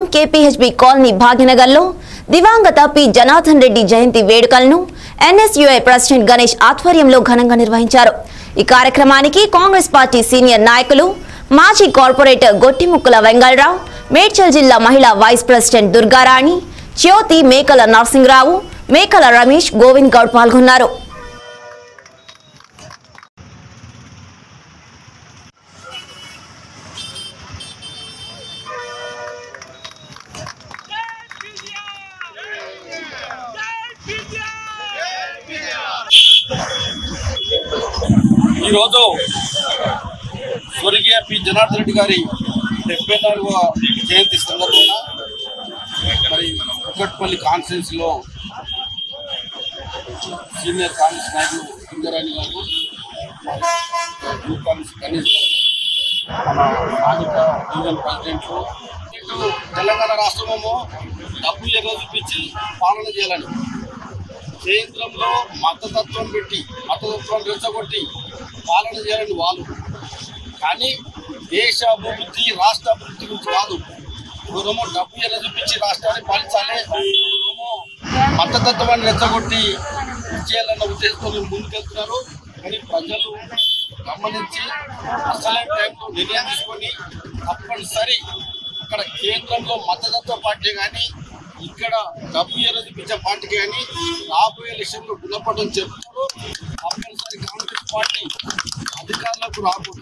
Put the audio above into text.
KPHB colony భాగ్యనగర్లో దివంగత P Janardhan Reddy జయంతి వేడుకలను NSUI president Ganesh ఆధ్వర్యంలో ఘనంగా నిర్వహించారు ఈ కార్యక్రమానికి కాంగ్రెస్ పార్టీ సీనియర్ నాయకులు మాజీ కార్పొరేటర్ గొట్టిముక్కుల వెంగళరావు మేడ్చల్ జిల్లా మహిళా వైస్ ప్రెసిడెంట్ దుర్గారాణి జ్యోతి మేకల నరసింహరావు మేకల రమేష్ గోవింద్ గౌడ్ పాల్గొన్నారు ఈరోజు స్వర్గీయ పి జనార్దన్ రెడ్డి గారి డెబ్బై నాలుగవ జయంతి సందర్భంగా మరి కుక్కట్పల్లి కాన్ఫరెన్స్ లో సీనియర్ కాంగ్రెస్ నాయకులు సింగరాణి గారు యూత్ కాంగ్రెస్ గణేష్ గారు, మన స్థానిక డివిజన్ ప్రెసిడెంట్ ఇటు తెలంగాణ రాష్ట్రమేమో డబ్బులు ఎగ చూపించి పాలన చేయాలని కేంద్రంలో మతతత్వం పెట్టి మతతత్వాన్ని రెచ్చగొట్టి పాలన చేయాలని వాళ్ళు కానీ దేశ అభివృద్ధి రాష్ట్ర అభివృద్ధి గురించి కాదు పూర్వము డబ్బు ఎలా చూపించి రాష్ట్రాన్ని పాలించాలి పూర్వము మతతత్వాన్ని రెచ్చగొట్టి చేయాలన్న ఉద్దేశంతో వీళ్ళు ముందుకెళ్తున్నారు కానీ ప్రజలు గమనించి అసలైన టైంలో నిర్ణయం తీసుకొని తప్పనిసరి అక్కడ కేంద్రంలో మతతత్వ పార్టీ కానీ ఇక్కడ డబ్బు ఎలా చూపించే పార్టీ కానీ రాబోయే ఎలక్షన్లో గుణపడని చెప్తున్నారు తప్పనిసరి కాంగ్రెస్ పార్టీ అధికారంలోకి రాకూడదు